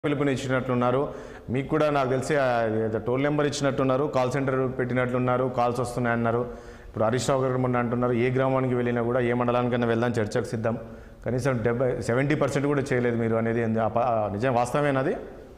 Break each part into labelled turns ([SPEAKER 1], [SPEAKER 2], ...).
[SPEAKER 1] పిలుపునిచ్చినట్లున్నారు మీకు కూడా నాకు తెలిసి ఆ, ఏదో టోల్ నెంబర్ ఇచ్చినట్టున్నారు కాల్ సెంటర్ పెట్టినట్లున్నారు కాల్స్ వస్తున్నాయన్నారు ఇప్పుడు హరీష్ రావు గారు మొన్న అంటున్నారు ఏ గ్రామానికి వెళ్ళినా కూడా ఏ మండలానికైనా వెళ్దాం చర్చకు సిద్ధం కనీసం డెబ్బై సెవెంటీ పర్సెంట్ కూడా చేయలేదు మీరు అనేది ఏంది? ఆ ప- ఆ నిజం వాస్తవేనది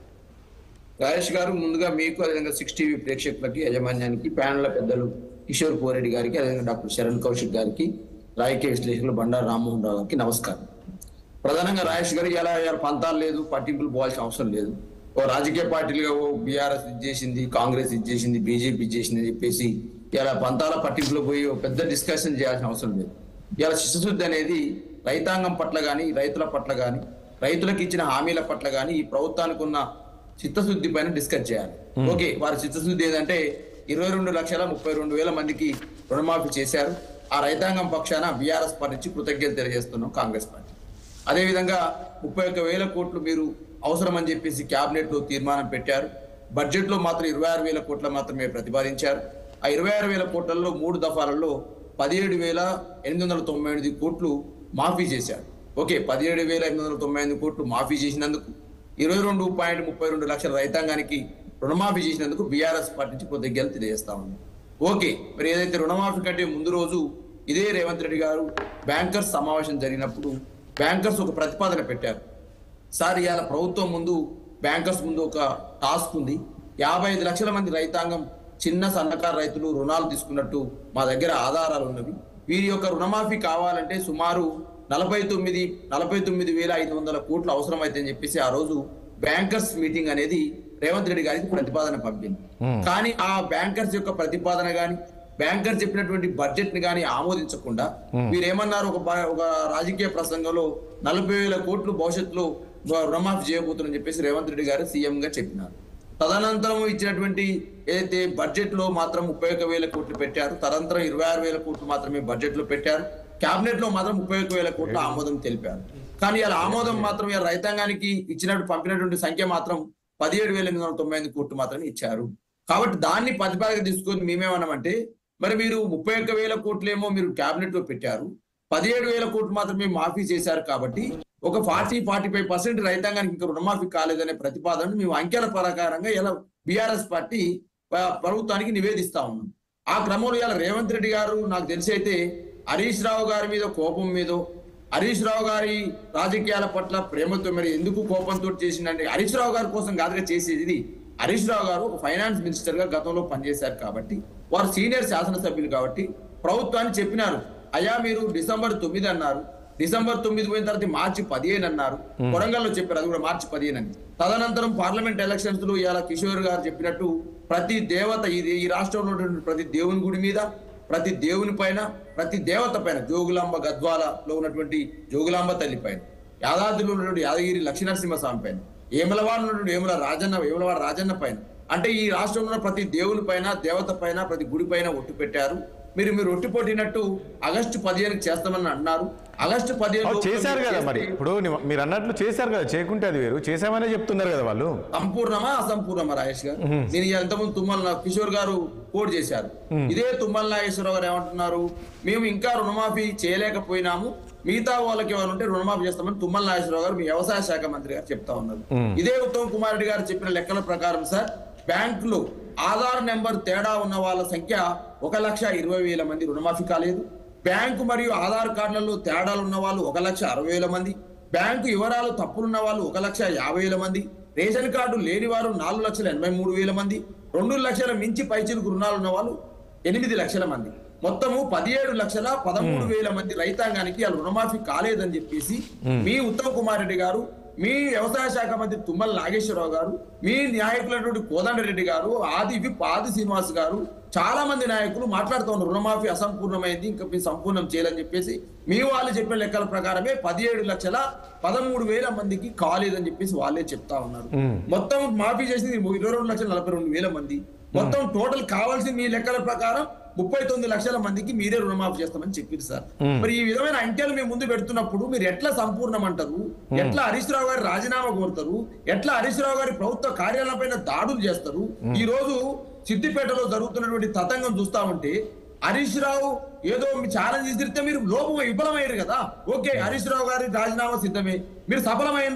[SPEAKER 2] రాజేష్ గారు ముందుగా మీకు అదేవిధంగా సిక్స్ టీవీ ప్రేక్షకులకి యాజమాన్యానికి ప్యానల్ పెద్దలు కిషోర్ పోరెడ్డి గారికి అదేవిధంగా డాక్టర్ శరణ్ కౌశిక్ గారికి రాజకీయ విశ్లేషకులు బండారు రామ్మోహన్ రావు గారికి నమస్కారం ప్రధానంగా రాజేష్ గారు ఇలా ఇలా పంతాలు లేదు పట్టింపులు పోవాల్సిన అవసరం లేదు ఓ రాజకీయ పార్టీలుగా ఓ బీఆర్ఎస్ ఇది చేసింది కాంగ్రెస్ ఇది చేసింది బీజేపీ చేసింది అని చెప్పేసి ఇలా పంతాల పట్టింపులో పోయి ఓ పెద్ద డిస్కషన్ చేయాల్సిన అవసరం లేదు ఇలా శిశుశుద్ధి అనేది రైతాంగం పట్ల కానీ రైతుల పట్ల కానీ రైతులకు ఇచ్చిన హామీల పట్ల కానీ ఈ ప్రభుత్వానికి ఉన్న చిత్తశుద్ధి పైన డిస్కస్ చేయాలి ఓకే వారి చిత్తశుద్ధి ఏదంటే ఇరవై రెండు లక్షల ముప్పై రెండు వేల మందికి రుణమాఫీ చేశారు ఆ రైతాంగం పక్షాన బీఆర్ఎస్ పార్టీ నుంచి కృతజ్ఞతలు తెలియజేస్తున్నాం కాంగ్రెస్ పార్టీ అదేవిధంగా ముప్పై ఒక్క వేల కోట్లు మీరు అవసరమని చెప్పేసి క్యాబినెట్ లో తీర్మానం పెట్టారు బడ్జెట్ లో మాత్రం ఇరవై ఆరు వేల కోట్ల మాత్రమే ప్రతిపాదించారు ఆ ఇరవై ఆరు వేల కోట్లలో మూడు దఫాలలో పదిహేడు వేల ఎనిమిది వందల తొంభై ఎనిమిది కోట్లు మాఫీ చేశారు ఓకే పదిహేడు వేల ఎనిమిది వందల తొంభై ఎనిమిది కోట్లు మాఫీ చేసినందుకు ఇరవై రెండు పాయింట్ ముప్పై రెండు లక్షల రైతాంగానికి రుణమాఫీ చేసినందుకు బీఆర్ఎస్ పార్టీ నుంచి కృతజ్ఞతలు తెలియజేస్తా ఉంది ఓకే మరి ఏదైతే రుణమాఫీ కంటే ముందు రోజు ఇదే రేవంత్ రెడ్డి గారు బ్యాంకర్స్ సమావేశం జరిగినప్పుడు బ్యాంకర్స్ ఒక ప్రతిపాదన పెట్టారు సార్ ఇవాళ ప్రభుత్వం ముందు బ్యాంకర్స్ ముందు ఒక టాస్క్ ఉంది యాభై ఐదు లక్షల మంది రైతాంగం చిన్న సన్నకారు రైతులు రుణాలు తీసుకున్నట్టు మా దగ్గర ఆధారాలు ఉన్నవి వీరి యొక్క రుణమాఫీ కావాలంటే సుమారు నలభై తొమ్మిది నలభై తొమ్మిది వేల ఐదు వందల కోట్లు అవసరమైతే అని చెప్పేసి ఆ రోజు బ్యాంకర్స్ మీటింగ్ అనేది రేవంత్ రెడ్డి గారికి ప్రతిపాదన పంపింది కానీ ఆ బ్యాంకర్స్ యొక్క ప్రతిపాదన గాని బ్యాంకర్ చెప్పినటువంటి బడ్జెట్ ని కానీ ఆమోదించకుండా మీరేమన్నారు ఒక బ- ఒక రాజకీయ ప్రసంగంలో నలభై వేల కోట్లు భవిష్యత్తులో రుణమాఫీ చేయబోతున్నారని చెప్పేసి రేవంత్ రెడ్డి గారు సీఎం గా చెప్పినారు తదనంతరం ఇచ్చినటువంటి ఏదైతే బడ్జెట్ లో మాత్రం ముప్పై ఒక వేల కోట్లు పెట్టారు తదనంతరం ఇరవై ఆరు వేల కోట్లు మాత్రమే బడ్జెట్ లో పెట్టారు కేబినెట్ లో మాత్రం ముప్పై ఒక వేల కోట్ల ఆమోదం తెలిపారు కానీ ఇలా ఆమోదం మాత్రం ఇలా రైతాంగానికి ఇచ్చినట్టు పంపినటువంటి సంఖ్య మాత్రం పదిహేడు వేల ఎనిమిది వందల తొంభై ఎనిమిది కోట్లు మాత్రమే ఇచ్చారు కాబట్టి దాన్ని ప్రతిపాదక తీసుకొని మేమేమన్నామంటే మరి మీరు ముప్పై ఒక్క వేల కోట్లేమో మీరు కేబినెట్ లో పెట్టారు పదిహేడు వేల కోట్లు మాత్రమే మాఫీ చేశారు కాబట్టి ఒక ఫార్టీ ఫార్టీ ఫైవ్ పర్సెంట్ రైతాంగానికి ఇంకా రుణమాఫీ కాలేదనే ప్రతిపాదన మేము అంకెల ప్రకారంగా ఇలా బీఆర్ఎస్ పార్టీ ప- ప్రభుత్వానికి నివేదిస్తా ఉన్నాం ఆ క్రమంలో ఇలా రేవంత్ రెడ్డి గారు నాకు తెలిసి అయితే హరీష్ రావు గారి మీద కోపం మీదో హరీష్ రావు గారి రాజకీయాల పట్ల ప్రేమతో మరి ఎందుకు కోపంతో చేసిందంటే హరీష్ రావు గారి కోసం కాదుగా చేసేది ఇది హరీష్ రావు గారు ఒక ఫైనాన్స్ మినిస్టర్ గా గతంలో పనిచేశారు కాబట్టి వారు సీనియర్ శాసనసభ్యులు కాబట్టి ప్రభుత్వాన్ని చెప్పినారు అయ్యా మీరు డిసెంబర్ తొమ్మిది అన్నారు డిసెంబర్ తొమ్మిది పోయిన తర్వాత మార్చి పదిహేను అన్నారు కొరంగల్లో చెప్పారు అది కూడా మార్చి పదిహేను అని తదనంతరం పార్లమెంట్ ఎలక్షన్స్ లో ఇవాళ కిషోర్ గారు చెప్పినట్టు ప్రతి దేవత ఇది ఈ రాష్ట్రంలో ఉన్నటువంటి ప్రతి దేవుని గుడి మీద ప్రతి దేవుని పైన ప్రతి దేవత పైన జోగులాంబ గద్వాలలో ఉన్నటువంటి జోగులాంబ తల్లి పైన యాదాద్రిలో ఉన్నటువంటి యాదగిరి లక్ష్మీనరసింహ స్వామి పైన ఏమలవాడ ఉన్నటువంటి ఏమల రాజన్న ఏమలవాడ రాజన్న పైన అంటే ఈ రాష్ట్రంలో ఉన్న ప్రతి దేవుని పైన దేవత పైన ప్రతి గుడి పైన ఒట్టు పెట్టారు మీరు మీరు ఒట్టు పొట్టినట్టు ఆగస్టు పదిహేనుకి చేస్తామని అన్నారు ఆగస్టు పదిహేను
[SPEAKER 1] అవును,
[SPEAKER 2] లోపల
[SPEAKER 1] చేశారు
[SPEAKER 2] మీరు
[SPEAKER 1] కదా
[SPEAKER 2] చేస్తే
[SPEAKER 1] మరి ఇప్పుడు ని- మీరు అన్నట్లు చేశారు కదా చేయకుంటే అది వేరు చేశామనే చెప్తున్నారు కదా వాళ్ళు
[SPEAKER 2] సంపూర్ణమా అసంపూర్ణమా రాజేష్ గారు నేను ఇవాళ ఇంతకుముందు తుమ్మల కిషోర్ గారు కోడ్ చేశారు ఇదే తుమ్మల నాగేశ్వరరావు గారు ఏమంటున్నారు మేము ఇంకా రుణమాఫీ చేయలేకపోయినాము మిగతా వాళ్ళకి ఎవరు ఉంటే రుణమాఫీ చేస్తామని తుమ్మల నాగేశ్వరరావు గారు మీ వ్యవసాయ శాఖ మంత్రి గారు చెప్తా ఉన్నారు ఇదే ఉత్తమ్ కుమార్ రెడ్డి గారు చెప్పిన లెక్కల ప్రకారం సార్ బ్యాంకులో ఆధార్ నెంబర్ తేడా ఉన్న వాళ్ళ సంఖ్య ఒక లక్ష ఇరవై వేల మంది రుణమాఫీ కాలేదు బ్యాంకు మరియు ఆధార్ కార్డులలో తేడాలు ఉన్న వాళ్ళు ఒక లక్ష అరవై వేల మంది బ్యాంకు వివరాలు తప్పులున్న వాళ్ళు ఒక లక్ష యాభై వేల మంది రేషన్ కార్డు లేని వారు నాలుగు లక్షల ఎనభై మూడు వేల మంది రెండు లక్షల మించి పైచిలకు రుణాలు ఉన్న వాళ్ళు ఎనిమిది లక్షల మంది మొత్తము పదిహేడు లక్షల పదమూడు వేల మంది రైతాంగానికి వాళ్ళు రుణమాఫీ కాలేదని చెప్పేసి మీ ఉత్తమ్ కుమార్ రెడ్డి గారు మీ వ్యవసాయ శాఖ మంత్రి తుమ్మల నాగేశ్వరరావు గారు మీ నాయకులైనటువంటి కోదండరెడ్డి గారు ఆది విప్ ఆది శ్రీనివాస్ గారు చాలా మంది నాయకులు మాట్లాడుతూ ఉన్నారు రుణమాఫీ అసంపూర్ణమైంది ఇంకా మీరు సంపూర్ణం చేయాలని చెప్పేసి మీ వాళ్ళు చెప్పిన లెక్కల ప్రకారమే పదిహేడు లక్షల పదమూడు వేల మందికి కాలేదని చెప్పేసి వాళ్ళే చెప్తా ఉన్నారు మొత్తం మాఫీ చేసింది ఇరవై రెండు లక్షల నలభై రెండు వేల మంది మొత్తం టోటల్ కావాల్సిన మీ లెక్కల ప్రకారం ముప్పై తొమ్మిది లక్షల మందికి మీరే రుణమాఫీ చేస్తామని చెప్పారు సార్ మరి ఈ విధమైన అంకెలు మేము ముందు పెడుతున్నప్పుడు మీరు ఎట్లా సంపూర్ణం అంటారు ఎట్లా హరీష్ రావు గారి రాజీనామా కోరుతారు ఎట్లా హరీష్ రావు గారి ప్రభుత్వ కార్యాలయం పైన దాడులు చేస్తారు ఈ రోజు సిద్దిపేటలో జరుగుతున్నటువంటి తతంగం చూస్తా ఉంటే హరీష్ రావు ఏదో మీ ఛాలెంజ్ ఇస్తే మీరు లోపం విఫలమయ్యారు కదా ఓకే హరీష్ రావు గారి రాజీనామా సిద్ధమే మీరు సఫలమైనరా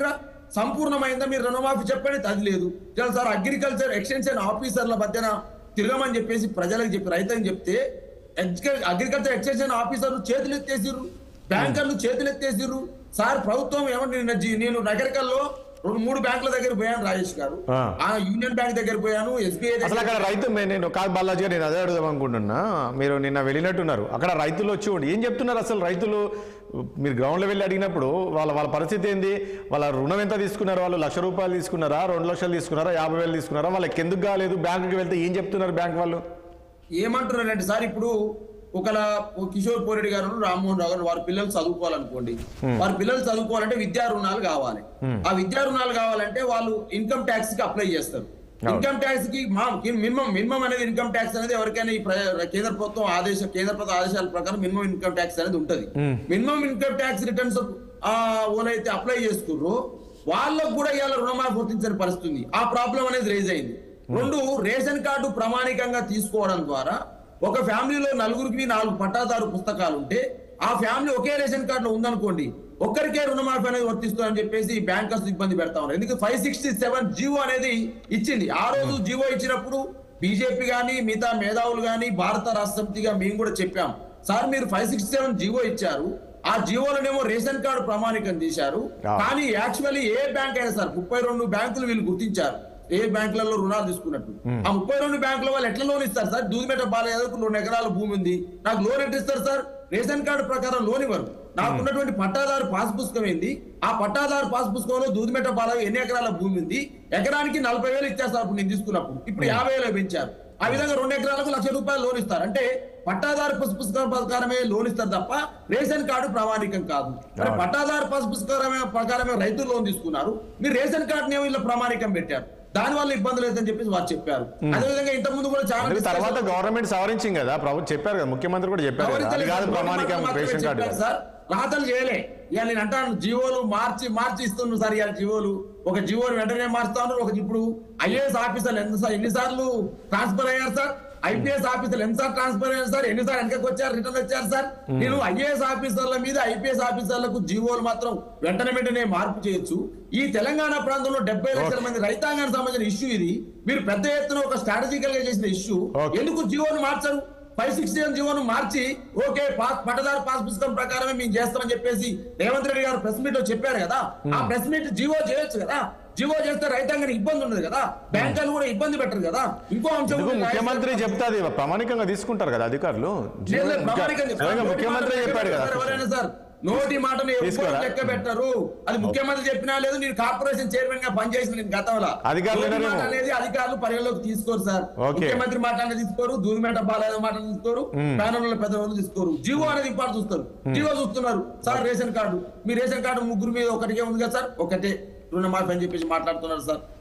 [SPEAKER 2] సంపూర్ణమైందా మీరు రుణమాఫీ చెప్పండి అది లేదు చాలా సార్ అగ్రికల్చర్ ఎక్స్టెన్షన్ ఆఫీసర్ల మధ్యన తిరగమని చెప్పేసి ప్రజలకు చెప్పి రైతులకు చెప్తే అగ్రికల్చర్ ఎక్స్టెన్షన్ ఆఫీసర్లు చేతులు ఎత్తేసిర్రు బ్యాంకర్లు చేతులు ఎత్తేసిర్రు సార్ ప్రభుత్వం ఏమంటే నిన్న జీ- నేను నగరికల్లో రెండు మూడు బ్యాంకుల దగ్గర పోయాను రాజేష్ గారు
[SPEAKER 1] ఆ.
[SPEAKER 2] ఆ యూనియన్ బ్యాంక్ దగ్గర పోయాను ఎస్బీఐ
[SPEAKER 1] అసలు అక్కడ రైతు మే- నేను కాదు బాలాజీ గారు, నేను అదే అడుగుదాం అనుకుంటున్నా మీరు నిన్న వెళ్ళినట్టున్నారు అక్కడ రైతులు వచ్చి ఉండి ఏం చెప్తున్నారు అసలు రైతులు మీరు గ్రౌండ్లో వెళ్ళి అడిగినప్పుడు వాళ్ళ వాళ్ళ పరిస్థితి ఏంది వాళ్ళ రుణం ఎంత తీసుకున్నారు వాళ్ళు లక్ష రూపాయలు తీసుకున్నారా రెండు లక్షలు తీసుకున్నారా యాభై వేలు తీసుకున్నారా వాళ్ళకి ఎందుకు కాలేదు బ్యాంకుకి వెళ్తే ఏం చెప్తున్నారు బ్యాంక్ వాళ్ళు
[SPEAKER 2] ఏమంటున్నారంటే సార్ ఇప్పుడు ఒకలా ఓ కిషోర్ పోరెడ్డి గారు రామ్మోహన్ రావు గారు వారి పిల్లలు చదువుకోవాలనుకోండి వారి పిల్లలు చదువుకోవాలంటే విద్యా రుణాలు కావాలి ఆ విద్యా రుణాలు కావాలంటే వాళ్ళు ఇన్కమ్ ట్యాక్స్ కి అప్లై చేస్తారు ఇన్కమ్ ట్యాక్స్ కి మా మినిమం మినిమం అనేది ఇన్కమ్ ట్యాక్స్ అనేది ఎవరికైనా ఈ ప్ర- కేంద్ర ప్రభుత్వం ఆదేశ కేంద్ర ప్రభుత్వ ఆదేశాల ప్రకారం మినిమం ఇన్కమ్ ట్యాక్స్ అనేది ఉంటది మినిమం ఇన్కమ్ ట్యాక్స్ రిటర్న్స్ ఓనైతే అప్లై చేసుకుర్రో వాళ్ళకు కూడా ఇవాళ రుణమాఫీ వర్తించని పరిస్థితి ఉంది. ఆ ప్రాబ్లం అనేది రేజ్ అయింది రెండు రేషన్ కార్డు ప్రామాణికంగా తీసుకోవడం ద్వారా ఒక ఫ్యామిలీలో నలుగురికి నాలుగు పట్టాదారు పుస్తకాలు ఉంటే ఆ ఫ్యామిలీ ఒకే రేషన్ కార్డులో ఉందనుకోండి ఒక్కరికే రుణమాఫీ అనేది వర్తిస్తుందని చెప్పేసి బ్యాంకర్స్ ఇబ్బంది పెడతా ఉన్నారు ఎందుకంటే ఫైవ్ సిక్స్టీ సెవెన్ జీవో అనేది ఇచ్చింది ఆ రోజు జీవో ఇచ్చినప్పుడు బీజేపీ గాని మిగతా మేధావులు గాని భారత రాష్ట్ర సమితిగా మేము కూడా చెప్పాం సార్ మీరు ఫైవ్ సిక్స్టీ సెవెన్ జీవో ఇచ్చారు ఆ జీవోలనేమో రేషన్ కార్డు ప్రామాణికం తీశారు
[SPEAKER 1] ఆ.
[SPEAKER 2] కానీ యాక్చువల్లీ ఏ బ్యాంక్ అయినా సార్ ముప్పై రెండు బ్యాంకులు వీళ్ళు గుర్తించారు ఏ బ్యాంకులలో రుణాలు తీసుకున్నట్టు ఆ ముప్పై రెండు బ్యాంకుల వాళ్ళు ఎట్లా లోన్ ఇస్తారు సార్ దూదిమెట బాలయ్యకు రెండు ఎకరాల భూమి ఉంది నాకు లోన్ ఎట్లా ఇస్తారు సార్ రేషన్ కార్డు ప్రకారం లోన్ ఇవ్వరు నాకు ఉన్నటువంటి పట్టాదారు పాస్ పుస్తకం ఏంది ఆ పట్టాదారు పాస్ పుస్తకంలో దూదిమెట బాలయ్య ఎన్ని ఎకరాల భూమి ఉంది ఎకరానికి నలభై వేలు ఇచ్చేస్తారు అప్పుడు నేను తీసుకున్నప్పుడు ఇప్పుడు యాభై వేలు పెంచారు ఆ విధంగా రెండు ఎకరాలకు లక్ష రూపాయలు లోన్ ఇస్తారు అంటే పట్టాదారు పసు పుస్తకం ప్రకారమే లోన్ ఇస్తారు తప్ప రేషన్ కార్డు ప్రామాణికం కాదు మరి పట్టాదారు పసు పుస్తకమే ప్రకారమే రైతులు లోన్ తీసుకున్నారు మీరు రేషన్ కార్డుని ఏమో ఇలా ప్రామాణికం పెట్టారు దాని వల్ల ఇబ్బందులు లేదని చెప్పేసి వారు చెప్పారు అదేవిధంగా ఇంత ముందు కూడా చాలా
[SPEAKER 1] అందుకే తర్వాత
[SPEAKER 2] discussion-
[SPEAKER 1] గవర్నమెంట్ సవరించింది కదా ప్రభుత్వం చెప్పారు కదా ముఖ్యమంత్రి కూడా చెప్పారు కదా అది కాదు ప్రామాణికం
[SPEAKER 2] మాత్రమే
[SPEAKER 1] రేషన్ కార్డు
[SPEAKER 2] చెప్పారు సార్ రాతలు చేయలే ఇక నేను అంటాను జీవోలు మార్చి మార్చి ఇస్తున్నాను సార్ ఇవాళ జీవోలు ఒక జీవోని వెంటనే మారుస్తా ఉన్నారు ఒక ఇప్పుడు ఐఏఎస్ ఆఫీసర్లు ఎంత ఎన్నిసార్లు ట్రాన్స్ఫర్ అయ్యారు సార్ ఐపీఎస్ ఆఫీసర్లు ఎన్నిసార్లు ట్రాన్స్ఫర్ అయ్యారు సార్ ఎన్నిసార్లు వెనకకి వచ్చారు రిటర్న్ వచ్చారు సార్ నేను ఐఏఎస్ ఆఫీసర్ల మీద ఐపీఎస్ ఆఫీసర్లకు జీవోలు మాత్రం వెంటనే వెంటనే మార్పు చేయొచ్చు ఈ తెలంగాణ ప్రాంతంలో డెబ్బై లక్షల మంది రైతాంగానికి సంబంధించిన ఇష్యూ ఇది మీరు పెద్ద ఎత్తున ఒక స్ట్రాటజికల్ గా చేసిన ఇష్యూ
[SPEAKER 1] Okay.
[SPEAKER 2] ఎందుకు జీవోను మార్చరు ఫైవ్ సిక్స్ సెవెన్ జీవోను మార్చి ఓకే పాస్ పట్టదారు పాస్ పుస్తకం ప్రకారమే మేము చేస్తామని చెప్పేసి రేవంత్ రెడ్డి గారు ప్రెస్ మీట్ లో చెప్పారు కదా ఆ ప్రెస్ మీట్ జీవో చేయొచ్చు కదా జీవో చేస్తే రైతాంగానికి ఇబ్బంది ఉండదు కదా బ్యాంకులు కూడా ఇబ్బంది పెట్టరు కదా ఇంకో అంశం
[SPEAKER 1] ఎందుకు
[SPEAKER 2] ఉంది.
[SPEAKER 1] ముఖ్యమంత్రి చెప్తే అది ప్రామాణికంగా తీసుకుంటారు కదా అధికారులు
[SPEAKER 2] లేదు, లేదు, ప్రామాణికంగా చెప్తారు.
[SPEAKER 1] నిజంగా
[SPEAKER 2] నోటి
[SPEAKER 1] ముఖ్యమంత్రి
[SPEAKER 2] మాటలు
[SPEAKER 1] చెప్పాడు కదా
[SPEAKER 2] చెప్పారు ఎవరైనా సార్ నోటి మాటను ఎవ్వరు
[SPEAKER 1] తీసుకోరా?
[SPEAKER 2] లెక్క పెట్టరు అది ముఖ్యమంత్రి చెప్పినా లేదు నేను కార్పొరేషన్ చైర్మన్ గా పనిచేసిన నేను గతంలో
[SPEAKER 1] అధికారులు
[SPEAKER 2] నోటి
[SPEAKER 1] వినరేమో.
[SPEAKER 2] మాట అనేది అధికారులు పరిగణలోకి తీసుకోరు సార్
[SPEAKER 1] ఓకే.
[SPEAKER 2] ముఖ్యమంత్రి మాటలు తీసుకోరు దూదిమేట బాలయ్య మాటలు తీసుకోరు ప్యానల్ పెద్ద వాళ్ళు తీసుకోరు జీవో అనేది ఇంపార్ట్ చూస్తారు జీవో చూస్తున్నారు సార్ రేషన్ కార్డు మీ రేషన్ కార్డు ముగ్గురు మీద ఒకటికే ఉంది కదా సార్ ఒకటే రుణమాఫీ అని చెప్పేసి మాట్లాడుతున్నారు సార్